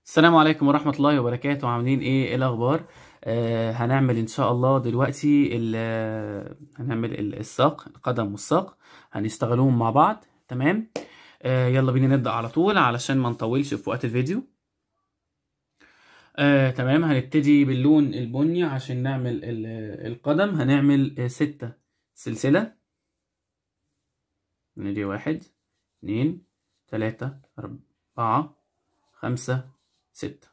السلام عليكم ورحمة الله وبركاته عاملين ايه ايه الاخبار آه هنعمل ان شاء الله دلوقتي ال- هنعمل ال- الساق القدم والساق هنشتغلوهم مع بعض تمام آه يلا بينا نبدأ على طول علشان ما نطولش في وقت الفيديو آه تمام هنبتدي باللون البني عشان نعمل ال- القدم هنعمل آه، ستة سلسلة ندي واحد اتنين تلاتة أربعة خمسة ستة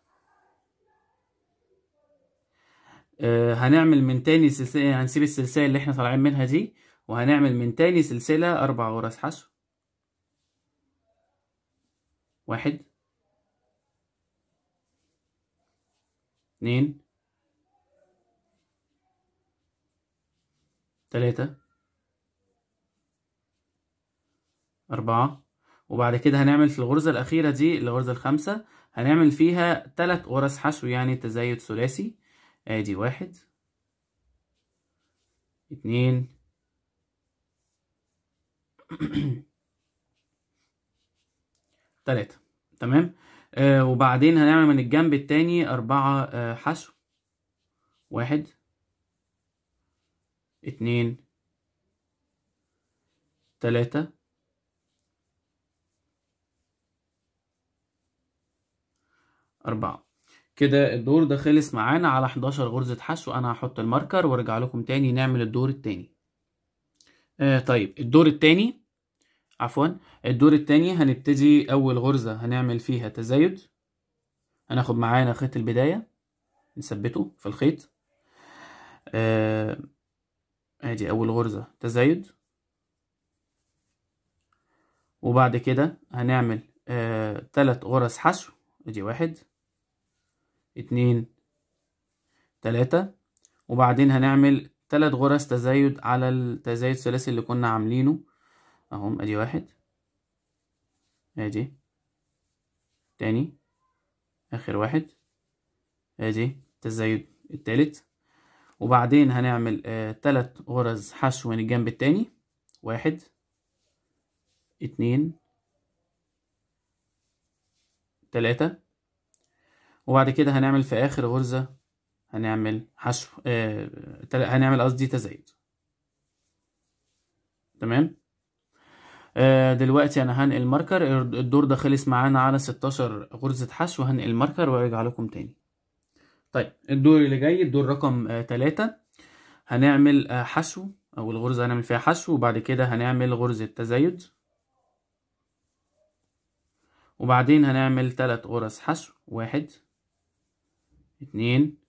آه، هنعمل من تاني سلسلة هنسيب السلسلة اللي احنا طالعين منها دي وهنعمل من تاني سلسلة أربع غرز حشو واحد اتنين تلاتة أربعة وبعد كده هنعمل في الغرزة الأخيرة دي الغرزة الخامسة هنعمل فيها تلات غرز حشو يعني تزايد ثلاثي ادي واحد اتنين تلاتة تمام آه وبعدين هنعمل من الجنب التاني أربعة آه حشو واحد اتنين تلاتة أربعة كده الدور ده خلص معانا على 11 غرزة حشو أنا هحط الماركر وارجع لكم تاني نعمل الدور التاني آه طيب الدور التاني عفوا الدور التاني هنبتدي أول غرزة هنعمل فيها تزايد هناخد معانا خيط البداية نثبته في الخيط آه ادي أول غرزة تزايد وبعد كده هنعمل آه تلات غرز حشو ادي واحد اتنين تلاتة وبعدين هنعمل تلات غرز تزايد على التزايد الثلاثي اللي كنا عاملينه اهم ادي واحد ادي تاني اخر واحد ادي التزايد التالت وبعدين هنعمل آه تلات غرز حشو من الجنب التاني واحد اتنين تلاتة وبعد كده هنعمل في آخر غرزة هنعمل حشو آه تل- هنعمل قصدي تزايد تمام آه دلوقتي أنا هنقل ماركر الدور ده خلص معانا على 16 غرزة حشو هنقل ماركر وارجع لكم تاني طيب الدور اللي جاي الدور رقم آه تلاتة هنعمل آه حشو أو الغرزة هنعمل فيها حشو وبعد كده هنعمل غرزة تزايد وبعدين هنعمل تلات غرز حشو واحد اتنين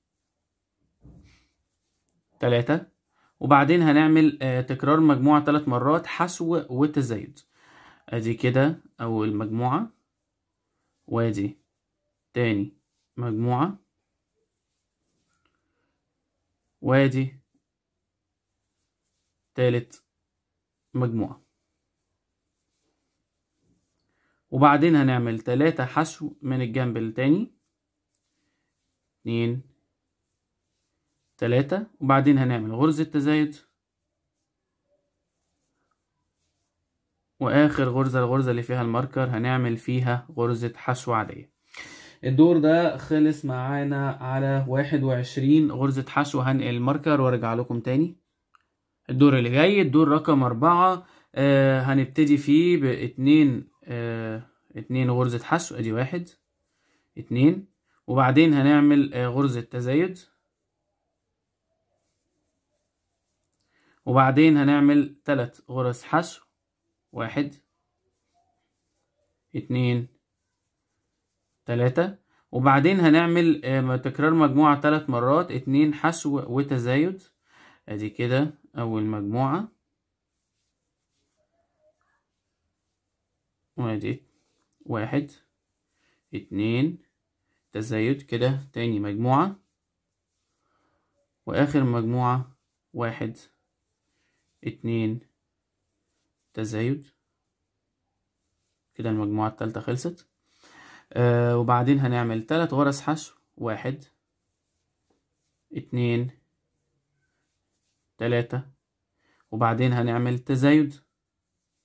تلاتة وبعدين هنعمل آه، تكرار مجموعة تلات مرات حشو وتزايد ادي كده اول مجموعة وادي تاني مجموعة وادي تالت مجموعة وبعدين هنعمل تلاتة حشو من الجنب التاني اتنين تلاتة وبعدين هنعمل غرزة تزايد وآخر غرزة الغرزة اللي فيها الماركر هنعمل فيها غرزة حشو عادية الدور ده خلص معانا على واحد وعشرين غرزة حشو هنقل الماركر وارجع لكم تاني الدور اللي جاي الدور رقم أربعة آه هنبتدي فيه باتنين آه اتنين غرزة حشو ادي واحد اتنين وبعدين هنعمل آه غرزة تزايد وبعدين هنعمل تلات غرز حشو واحد اتنين تلاتة وبعدين هنعمل آه، تكرار مجموعة تلات مرات اتنين حشو وتزايد ادي كده اول مجموعة وادي واحد اتنين تزايد كده تاني مجموعة واخر مجموعة واحد اتنين تزايد كده المجموعة التالتة خلصت آه وبعدين هنعمل تلات غرز حشو واحد اتنين تلاتة وبعدين هنعمل تزايد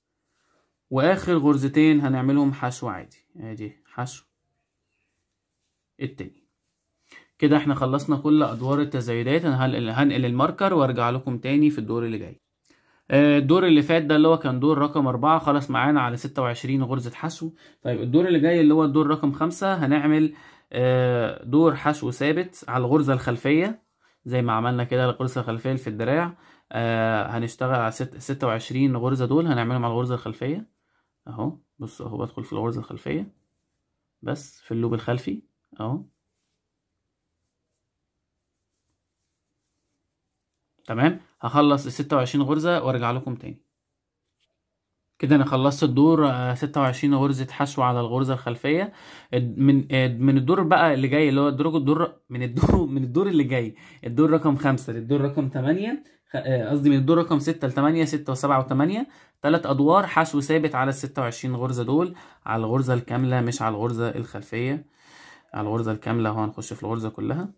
واخر غرزتين هنعملهم حشو عادي ادي حشو التاني كده احنا خلصنا كل ادوار التزايدات انا هنقل هنقل الماركر وارجع لكم تاني في الدور اللي جاي آه، الدور اللي فات ده اللي هو كان دور رقم أربعة خلص معانا على ستة وعشرين غرزة حشو طيب الدور اللي جاي اللي هو الدور رقم خمسة هنعمل آه، دور حشو ثابت على الغرزة الخلفية زي ما عملنا كده الغرزة الخلفية اللي في الدراع آه، هنشتغل على ست ستة وعشرين غرزة دول هنعملهم على الغرزة الخلفية اهو بص اهو بدخل في الغرزة الخلفية بس في اللوب الخلفي اهو تمام هخلص ال 26 غرزة وارجع لكم تاني كده انا خلصت الدور آه، 26 غرزة حشو على الغرزة الخلفية الد- من آه، من الدور بقى اللي جاي اللي هو الدور الدور من الدور من الدور اللي جاي الدور رقم خمسة للدور رقم تمانية خ- آه، قصدي من الدور رقم ستة لتمانية ستة وسبعة وتمانية تلات أدوار حشو ثابت على الستة وعشرين غرزة دول على الغرزة الكاملة مش على الغرزة الخلفية على الغرزة الكاملة اهو هنخش في الغرزة كلها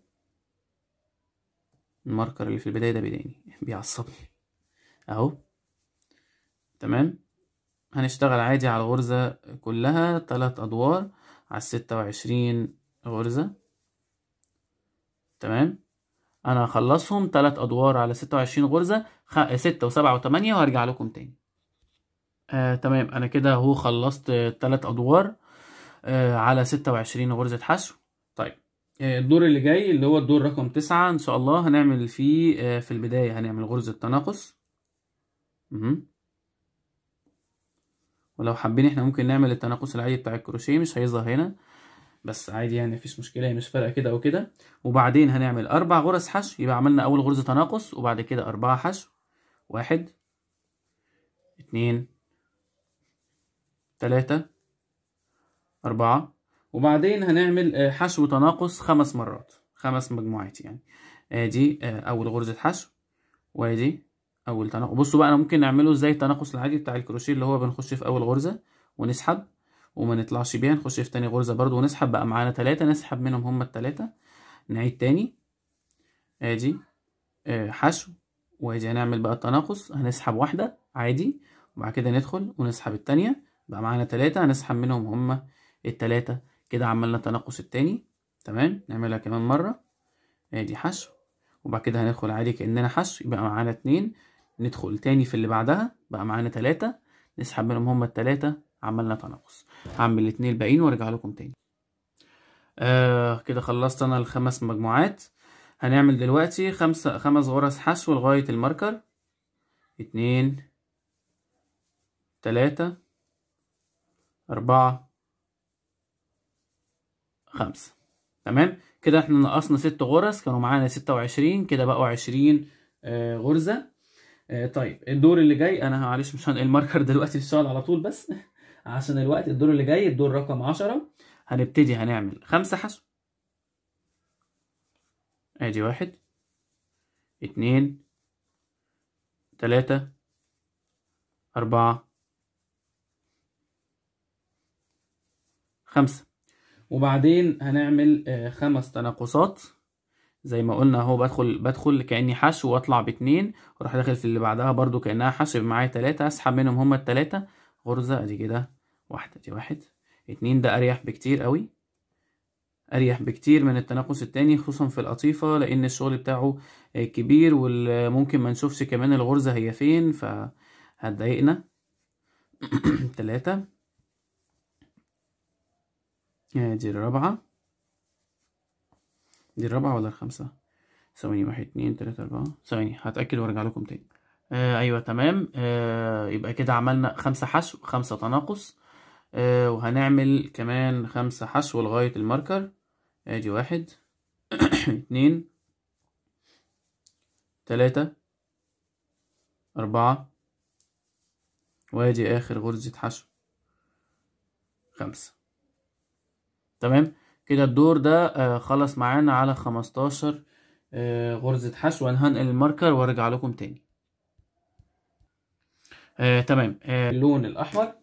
الماركر اللي في البداية ده بيضايقني بيعصبني اهو تمام هنشتغل عادي على الغرزة كلها تلات أدوار على الستة وعشرين غرزة تمام أنا هخلصهم تلات أدوار على ستة وعشرين غرزة خ... ستة وسبعة وتمانية وهرجع لكم تاني آه تمام أنا كده أهو خلصت آه، تلات أدوار آه على ستة وعشرين غرزة حشو طيب آه، الدور اللي جاي اللي هو الدور رقم تسعة إن شاء الله هنعمل فيه آه، في البداية هنعمل غرزة تناقص مهم. ولو حابين احنا ممكن نعمل التناقص العادي بتاع الكروشيه مش هيظهر هنا بس عادي يعني مفيش مشكلة هي مش فارقة كده أو كده وبعدين هنعمل أربع غرز حشو يبقى عملنا أول غرزة تناقص وبعد كده أربعة حشو واحد اتنين تلاتة أربعة وبعدين هنعمل آه، حشو تناقص خمس مرات خمس مجموعات يعني ادي آه، أول غرزة حشو وادي أول تناقص بصوا بقى أنا ممكن نعمله زي التناقص العادي بتاع الكروشيه اللي هو بنخش في أول غرزة ونسحب وما نطلعش بيها نخش في تاني غرزة برضو ونسحب بقى معانا تلاتة نسحب منهم هما التلاتة نعيد تاني ادي آه، حشو وادي هنعمل بقى التناقص هنسحب واحدة عادي وبعد كده ندخل ونسحب التانية بقى معانا تلاتة هنسحب منهم هما التلاتة كده عملنا التناقص التاني تمام نعملها كمان مرة ادي حشو وبعد كده هندخل عادي كأننا حشو يبقى معانا اتنين ندخل تاني في اللي بعدها بقى معانا تلاتة نسحب منهم هما التلاتة عملنا تناقص هعمل الاتنين الباقيين وارجع لكم تاني آه كده خلصت انا الخمس مجموعات هنعمل دلوقتي خمسة خمس غرز حشو لغاية الماركر اتنين تلاتة أربعة خمسة تمام كده احنا نقصنا ست غرز كانوا معانا ستة وعشرين كده بقوا عشرين آه غرزة آه طيب الدور اللي جاي انا معلش مش هنقل الماركر دلوقتي نشتغل على طول بس عشان الوقت الدور اللي جاي الدور رقم عشرة هنبتدي هنعمل خمسة حشو ادي واحد اتنين تلاتة أربعة خمسة وبعدين هنعمل آه، خمس تناقصات زي ما قلنا اهو بدخل بدخل كأني حشو واطلع باتنين واروح داخل في اللي بعدها برضو كأنها حشو يبقى معايا تلاتة اسحب منهم هما التلاتة غرزة ادي كده واحدة دي واحد اتنين ده اريح بكتير قوي اريح بكتير من التناقص التاني خصوصا في القطيفة لان الشغل بتاعه آه، كبير وممكن ما نشوفش كمان الغرزة هي فين فهتضايقنا تلاتة دي الرابعة دي الرابعة ولا الخامسة ثواني واحد اتنين تلاتة أربعة ثواني هتأكد وارجع لكم تاني آه أيوة تمام آه يبقى كده عملنا خمسة حشو خمسة تناقص آه وهنعمل كمان خمسة حشو لغاية الماركر ادي واحد اتنين تلاتة أربعة وادي آخر غرزة حشو خمسة تمام كده الدور ده آه خلص معانا على خمستاشر آه غرزة حشو انا هنقل الماركر وارجع لكم تاني آه تمام آه اللون الأحمر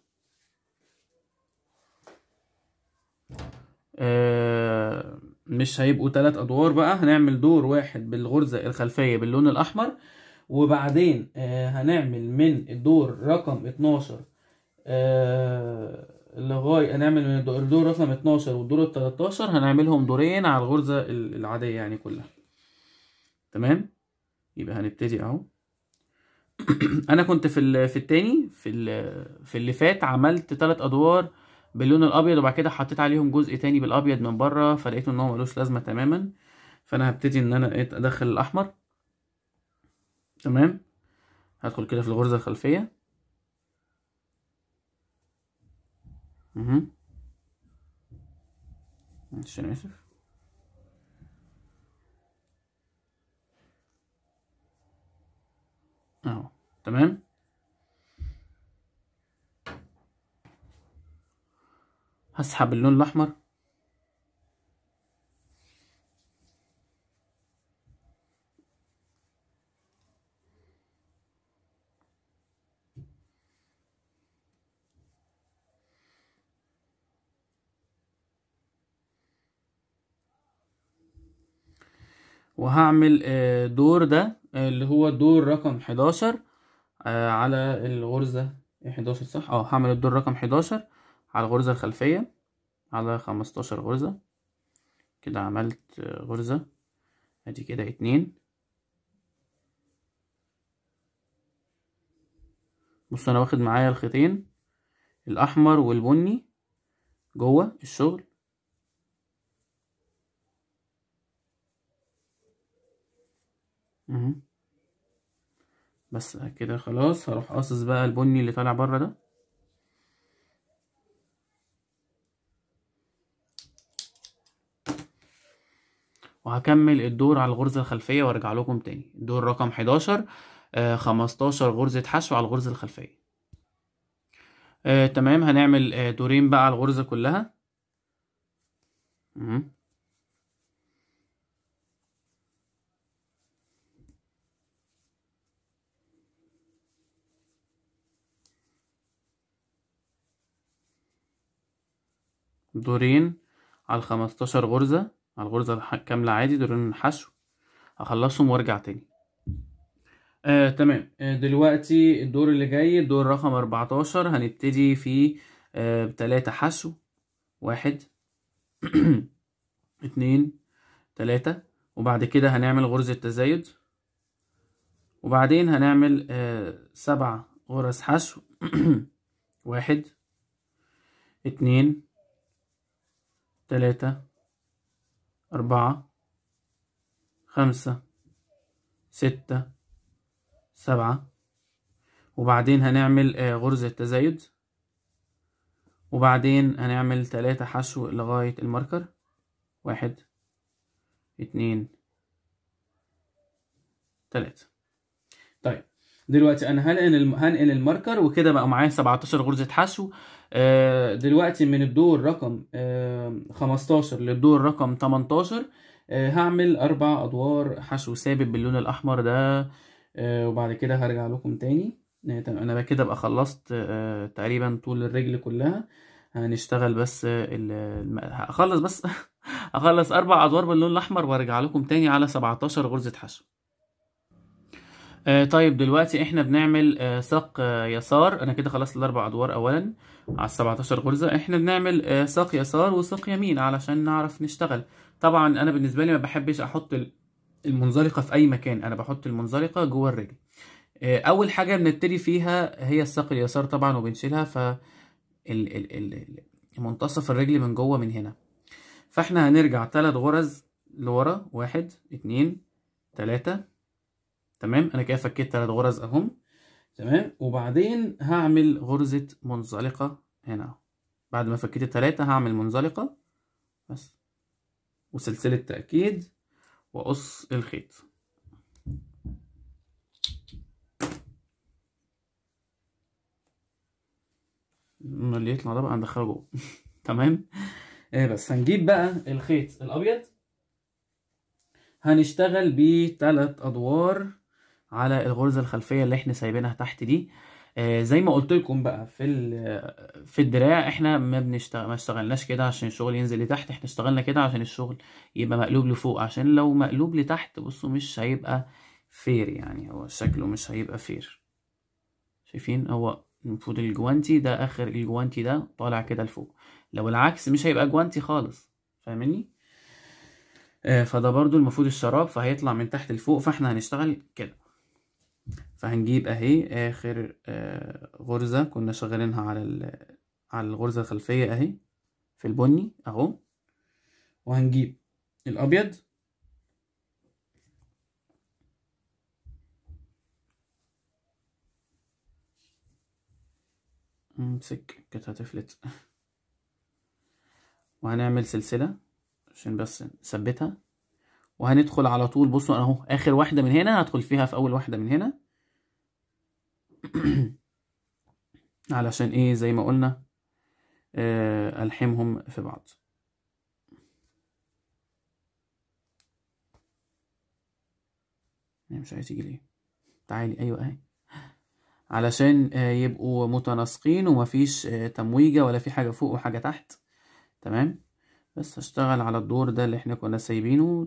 آه مش هيبقوا تلات أدوار بقى هنعمل دور واحد بالغرزة الخلفية باللون الأحمر وبعدين آه هنعمل من الدور رقم اتناشر آه لغاية هنعمل من الدور الدور رقم 12 والدور ال 13 هنعملهم دورين على الغرزة ال- العادية يعني كلها تمام يبقى هنبتدي اهو انا كنت في ال- في التاني في ال- في اللي فات عملت ثلاث ادوار باللون الابيض وبعد كده حطيت عليهم جزء تاني بالابيض من بره فلقيت ان هو ملوش لازمه تماما فانا هبتدي ان انا إيه ادخل الاحمر تمام هدخل كده في الغرزه الخلفيه اها معلش انا اسف اهو تمام هسحب اللون الاحمر وهعمل آه، دور ده آه، اللي هو دور رقم 11 آه، على الغرزة 11 صح اه هعمل الدور رقم 11 على الغرزة الخلفية على 15 غرزة كده عملت آه، غرزة ادي كده اتنين بص انا واخد معايا الخيطين الاحمر والبني جوه الشغل اهو بس كده خلاص هروح قاصص بقى البني اللي طالع بره ده وهكمل الدور على الغرزة الخلفية وارجع لكم تاني الدور رقم 11 آه 15 غرزة حشو على الغرزة الخلفية آه تمام هنعمل آه دورين بقى على الغرزة كلها مهم. دورين على الخمستاشر غرزة على الغرزة الح- كاملة عادي دورين حشو هخلصهم وارجع تاني آه، تمام آه، دلوقتي الدور اللي جاي الدور رقم 14 هنبتدي فيه آه، بتلاتة حشو واحد اتنين تلاتة وبعد كده هنعمل غرزة تزايد وبعدين هنعمل آه، سبع غرز حشو واحد اتنين تلاتة أربعة خمسة ستة سبعة وبعدين هنعمل آه، غرزة تزايد وبعدين هنعمل تلاتة حشو لغاية الماركر واحد اتنين تلاتة طيب دلوقتي انا هنقل الم- هنقل الماركر وكده بقى معايا 17 غرزة حشو آه، دلوقتي من الدور رقم آه، 15 للدور رقم 18 آه، هعمل اربع ادوار حشو ثابت باللون الاحمر ده آه، وبعد كده هرجع لكم تاني آه، تمام انا بقى كده بقى خلصت آه، تقريبا طول الرجل كلها هنشتغل بس آه، ال- الم- هخلص بس هخلص اربع ادوار باللون الاحمر وارجع لكم تاني على 17 غرزة حشو آه طيب دلوقتي احنا بنعمل آه ساق آه يسار انا كده خلصت الاربع ادوار اولا على 17 غرزة احنا بنعمل آه ساق يسار وساق يمين علشان نعرف نشتغل طبعا انا بالنسبة لي ما بحبش احط ال- المنزلقة في اي مكان انا بحط المنزلقة جوه الرجل آه اول حاجة بنبتدي فيها هي الساق اليسار طبعا وبنشيلها ف ال ال ال ال- منتصف الرجل من جوه من هنا فاحنا هنرجع ثلاث غرز لورا واحد اتنين تلاتة تمام انا كده فكيت ثلاث غرز اهم تمام وبعدين هعمل غرزة منزلقة هنا أهو. بعد ما فكيت التلاتة هعمل منزلقة بس وسلسلة تأكيد وأقص الخيط أما اللي يطلع ده بقى هندخله جوه تمام آه بس هنجيب بقى الخيط الأبيض هنشتغل بيه تلات أدوار على الغرزة الخلفية اللي احنا سايبينها تحت دي آه زي ما قلت لكم بقى في ال- في الدراع احنا ما بنشتغل ما اشتغلناش كده عشان الشغل ينزل لتحت احنا اشتغلنا كده عشان الشغل يبقى مقلوب لفوق عشان لو مقلوب لتحت بصوا مش هيبقى فير يعني هو شكله مش هيبقى فير شايفين هو المفروض الجوانتي ده اخر الجوانتي ده طالع كده لفوق لو العكس مش هيبقى جوانتي خالص فاهمني آه فده برضو المفروض الشراب فهيطلع من تحت لفوق فاحنا هنشتغل كده فهنجيب اهي اخر آه غرزة كنا شغالينها على ال- على الغرزة الخلفية اهي في البني اهو وهنجيب الابيض امسك كانت هتفلت وهنعمل سلسلة عشان بس نثبتها وهندخل على طول بصوا انا اهو اخر واحدة من هنا هدخل فيها في اول واحدة من هنا علشان ايه زي ما قلنا آه، الحمهم في بعض هي مش عايز تيجي ليه تعالي ايوه اهي علشان آه، يبقوا متناسقين ومفيش آه، تمويجة ولا في حاجة فوق وحاجة تحت تمام بس هشتغل على الدور ده اللي احنا كنا سايبينه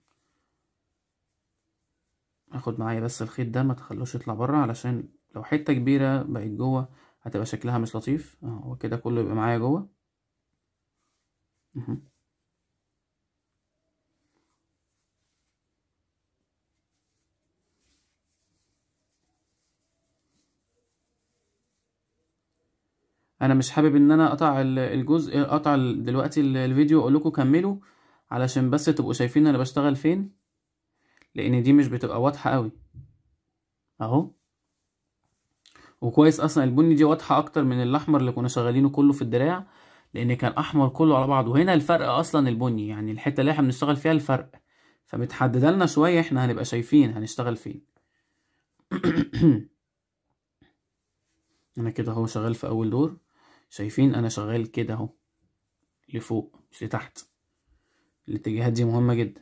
اخد معايا بس الخيط ده ما تخلوش يطلع بره علشان لو حتة كبيرة بقت جوه هتبقى شكلها مش لطيف اه هو كده كله يبقى معايا جوه مهم. انا مش حابب ان انا اقطع ال- الجزء اقطع ال- دلوقتي ال- الفيديو اقول لكم كملوا علشان بس تبقوا شايفين انا بشتغل فين لان دي مش بتبقى واضحة قوي اهو وكويس اصلا البني دي واضحة اكتر من الاحمر اللي كنا شغالينه كله في الدراع لان كان احمر كله على بعضه وهنا الفرق اصلا البني يعني الحتة اللي احنا بنشتغل فيها الفرق فمتحددة لنا شوية احنا هنبقى شايفين هنشتغل فين انا كده اهو شغال في اول دور شايفين انا شغال كده اهو لفوق مش لتحت الاتجاهات دي مهمة جدا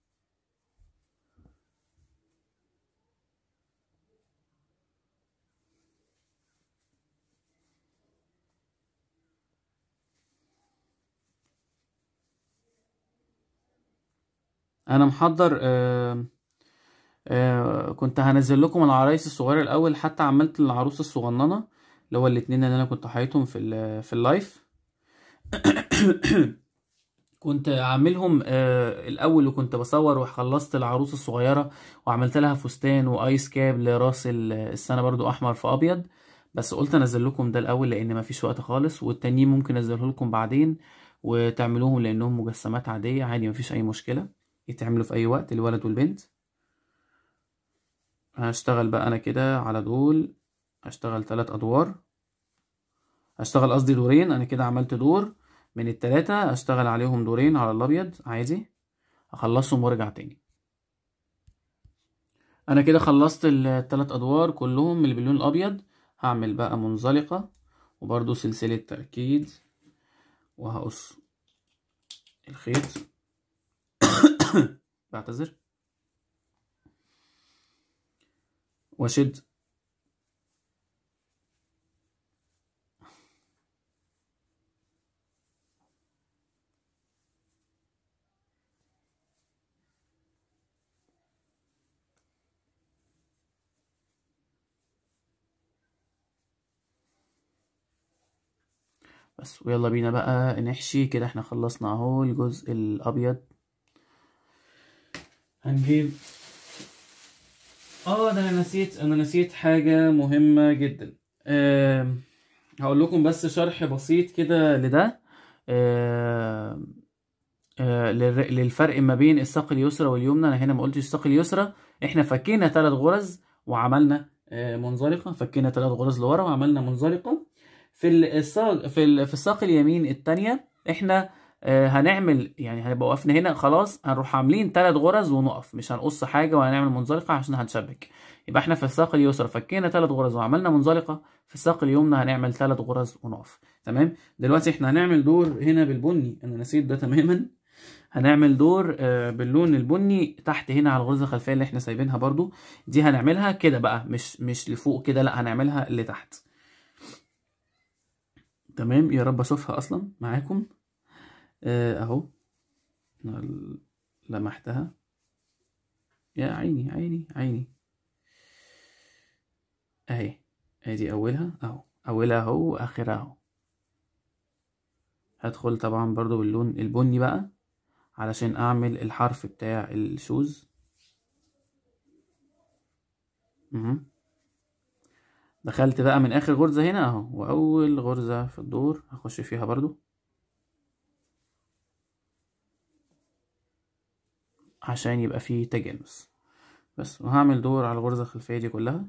انا محضر آه آه كنت هنزل لكم العرايس الصغيرة الاول حتى عملت العروسة الصغننة اللي هو الاتنين اللي انا كنت حايتهم في ال- في اللايف كنت عاملهم آه الاول وكنت بصور وخلصت العروسه الصغيره وعملت لها فستان وايس كاب لراس ال- السنه برضو احمر في ابيض بس قلت انزل لكم ده الاول لان مفيش وقت خالص والتانيين ممكن انزله لكم بعدين وتعملوهم لانهم مجسمات عاديه عادي مفيش اي مشكله يتعملوا في اي وقت الولد والبنت هشتغل بقى انا كده على دول هشتغل ثلاث ادوار هشتغل قصدي دورين انا كده عملت دور من التلاتة اشتغل عليهم دورين على الابيض عادي اخلصهم وارجع تاني انا كده خلصت التلات ادوار كلهم اللي باللون الابيض هعمل بقى منزلقة وبرضو سلسلة تأكيد وهقص الخيط بعتذر واشد بس ويلا بينا بقى نحشي كده احنا خلصنا اهو الجزء الابيض هنجيب اه ده انا نسيت انا نسيت حاجة مهمة جدا أه هقول لكم بس شرح بسيط كده لده أه أه للر- للفرق ما بين الساق اليسرى واليمنى انا هنا ما قلتش الساق اليسرى احنا فكينا ثلاث غرز وعملنا أه منزلقة فكينا ثلاث غرز لورا وعملنا منزلقة في الساق في ال- في الساق اليمين التانية احنا آه، هنعمل يعني هنبقى وقفنا هنا خلاص هنروح عاملين ثلاث غرز ونقف مش هنقص حاجة وهنعمل منزلقة عشان هنشبك يبقى احنا في الساق اليسرى فكينا ثلاث غرز وعملنا منزلقة في الساق اليمنى هنعمل ثلاث غرز ونقف تمام دلوقتي احنا هنعمل دور هنا بالبني انا نسيت ده تماما هنعمل دور آه، باللون البني تحت هنا على الغرزة الخلفية اللي احنا سايبينها برضو دي هنعملها كده بقى مش مش لفوق كده لا هنعملها لتحت تمام يا رب اشوفها اصلا معاكم آه، اهو أنا لمحتها يا عيني عيني عيني اهي ادي اولها اهو اولها اهو واخرها اهو هدخل طبعا برضو باللون البني بقى علشان اعمل الحرف بتاع الشوز مهم. دخلت بقى من اخر غرزة هنا اهو واول غرزة في الدور هخش فيها برضو عشان يبقى فيه تجانس بس وهعمل دور على الغرزة الخلفية دي كلها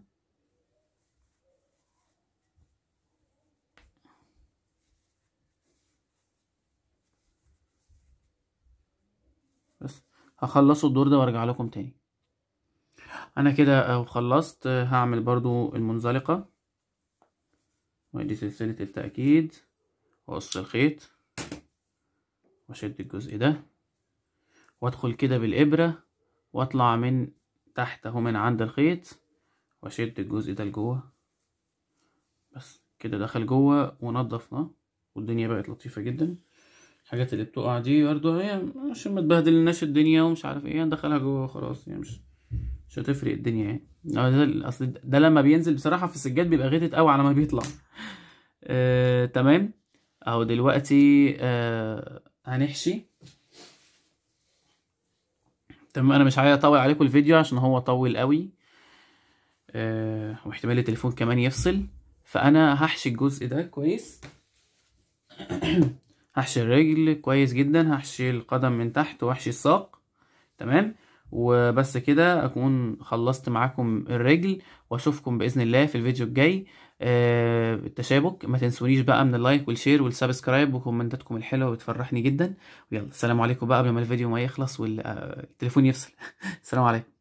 بس هخلصوا الدور ده وارجع لكم تاني انا كده اهو خلصت هعمل برضو المنزلقة وادي سلسلة التأكيد واقص الخيط واشد الجزء ده وادخل كده بالابرة واطلع من تحت اهو من عند الخيط واشد الجزء ده لجوه بس كده دخل جوه ونضفنا والدنيا بقت لطيفة جدا الحاجات اللي بتقع دي برضه هي عشان ما تبهدلناش الدنيا ومش عارف ايه ندخلها جوه خلاص يعني مش مش هتفرق الدنيا يعني ده اصل ده لما بينزل بصراحة في السجاد بيبقى غتت قوي على ما بيطلع آه، تمام اهو دلوقتي آه، هنحشي تمام انا مش عايز اطول عليكم الفيديو عشان هو طويل قوي آه، واحتمال التليفون كمان يفصل فانا هحشي الجزء ده كويس هحشي الرجل كويس جدا هحشي القدم من تحت واحشي الساق تمام وبس كده اكون خلصت معاكم الرجل واشوفكم باذن الله في الفيديو الجاي آه التشابك ما تنسونيش بقى من اللايك والشير والسبسكرايب وكومنتاتكم الحلوه بتفرحني جدا ويلا السلام عليكم بقى قبل ما الفيديو ما يخلص والتليفون يفصل السلام عليكم